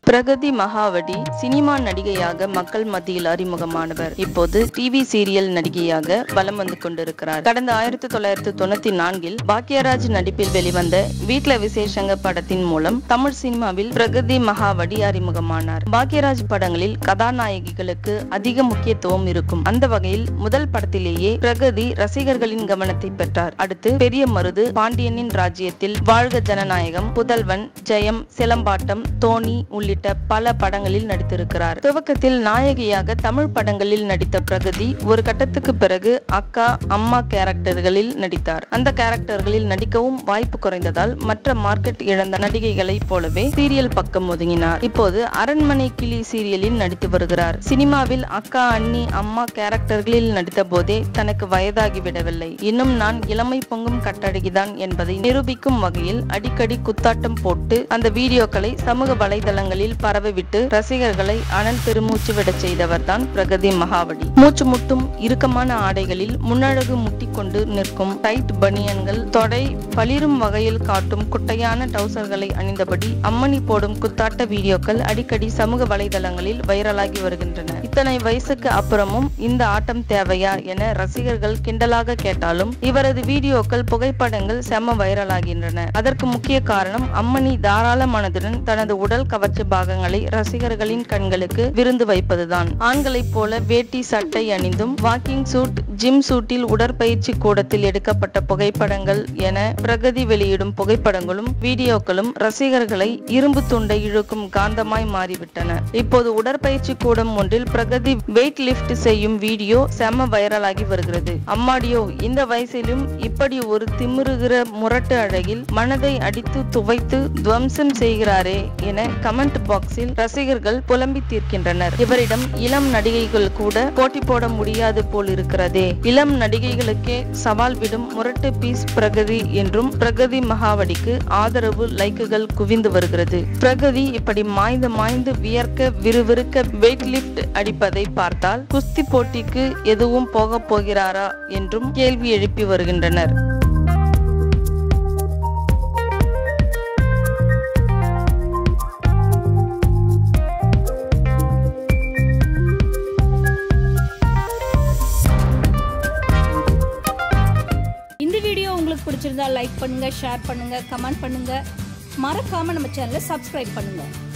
Pragati மகாவடி cinema நடிகையாக மக்கள் மத்தியில் அறிமுகமானவர் இப்போது டிவி சீரியல் நடிகையாக வலம் வந்து கொண்டிருக்கிறார் கடந்த ஆயிரத்தி தொள்ளாயிரத்தி தொண்ணூத்தி நான்கில் பாக்யராஜ் நடிப்பில் வெளிவந்த வீட்ல விசேஷங்க படத்தின் மூலம் தமிழ் சினிமாவில் பிரகதி மகாவடி அறிமுகமானார் பாக்யராஜ் படங்களில் கதாநாயகிகளுக்கு அதிக முக்கியத்துவம் இருக்கும் அந்த வகையில் முதல் படத்திலேயே பிரகதி ரசிகர்களின் கவனத்தை பெற்றார் அடுத்து பெரிய மருது பாண்டியனின் ராஜ்யத்தில் வாழ்க ஜனநாயகம் புதல்வன் ஜெயம் சிலம்பாட்டம் தோணி உள்ளிட்ட பல படங்களில் நடித்திருக்கிறார் துவக்கத்தில் நாயகியாக தமிழ் படங்களில் நடித்த பிரகதி ஒரு கட்டத்துக்கு பிறகு அக்கா அம்மா கேரக்டர்களில் நடித்தார் அந்த கேரக்டர்களில் நடிக்கவும் வாய்ப்பு குறைந்ததால் மற்ற மார்க்கெட் இழந்த நடிகைகளைப் போலவே சீரியல் பக்கம் ஒதுங்கினார் இப்போது அரண்மனை கிளி சீரியலில் நடித்து வருகிறார் சினிமாவில் அக்கா அண்ணி அம்மா கேரக்டர்களில் நடித்த போதே தனக்கு வயதாகிவிடவில்லை இன்னும் நான் இளமை பொங்கும் கட்டழகிதான் என்பதை நிரூபிக்கும் வகையில் அடிக்கடி குத்தாட்டம் போட்டு அந்த வீடியோக்களை சமூக வலைதளங்களில் பரவவிட்டு ரசிகர்களை அனல் பெருமூச்சு விடச் செய்தவர் தான் பிரகதி மகாவடி மூச்சு முட்டும் இறுக்கமான ஆடைகளில் முன்னழகு முட்டிக்கொண்டு நிற்கும் டைட் பனியன்கள் தொடை பளிரும் வகையில் காட்டும் குட்டையான டவுசர்களை அணிந்தபடி அம்மணி போடும் குத்தாட்ட வீடியோக்கள் அடிக்கடி சமூக வலைதளங்களில் வைரலாகி வருகின்றன இத்தனை வயசுக்கு அப்புறமும் இந்த ஆட்டம் தேவையா என ரசிகர்கள் கிண்டலாக கேட்டாலும் இவரது வீடியோக்கள் புகைப்படங்கள் செம வைரலாகின்றன அதற்கு முக்கிய காரணம் அம்மணி தாராள மனதுடன் தனது உடல் கவர்ச்சி பாகங்களை ரசிகர்களின் கண்களுக்கு விருந்து வைப்பதுதான் ஆண்களைப் போல வேட்டி சட்டை அணிந்தும் வாக்கிங் சூட் ஜிம் சூட்டில் உடற்பயிற்சி கூடத்தில் எடுக்கப்பட்ட புகைப்படங்கள் என பிரகதி வெளியிடும் புகைப்படங்களும் வீடியோக்களும் ரசிகர்களை இரும்பு துண்டை இழுக்கும் காந்தமாய் மாறிவிட்டன இப்போது உடற்பயிற்சி கூடம் ஒன்றில் பிரகதி வெயிட் லிஃப்ட் செய்யும் வீடியோ செம வைரலாகி வருகிறது அம்மாடியோ இந்த வயசிலும் இப்படி ஒரு திமிருகிற முரட்டு அழகில் மனதை அடித்து துவைத்து துவம்சம் செய்கிறாரே என கமெண்ட் பாக்ஸில் ரசிகர்கள் புலம்பி தீர்க்கின்றனர் இவரிடம் இளம் நடிகைகள் கூட போட்டி போட முடியாது போல் இருக்கிறதே இளம் நடிகைகளுக்கே சவால் விடும் முரட்டு பீஸ் பிரகதி என்றும் பிரகதி மகாவடிக்கு ஆதரவு லைக்குகள் குவிந்து வருகிறது பிரகதி இப்படி மாய்ந்து மாய்ந்து வியர்க்க விறுவிறுக்க வெயிட் லிஃப்ட் அடிப்பதை பார்த்தால் குஸ்தி போட்டிக்கு எதுவும் போக போகிறாரா என்றும் கேள்வி எழுப்பி வருகின்றனர் இந்த வீடியோ உங்களுக்கு பிடிச்சிருந்தா லைக் பண்ணுங்க ஷேர் பண்ணுங்க கமெண்ட் பண்ணுங்க மறக்காம நம்ம சேனலை சப்ஸ்கிரைப் பண்ணுங்க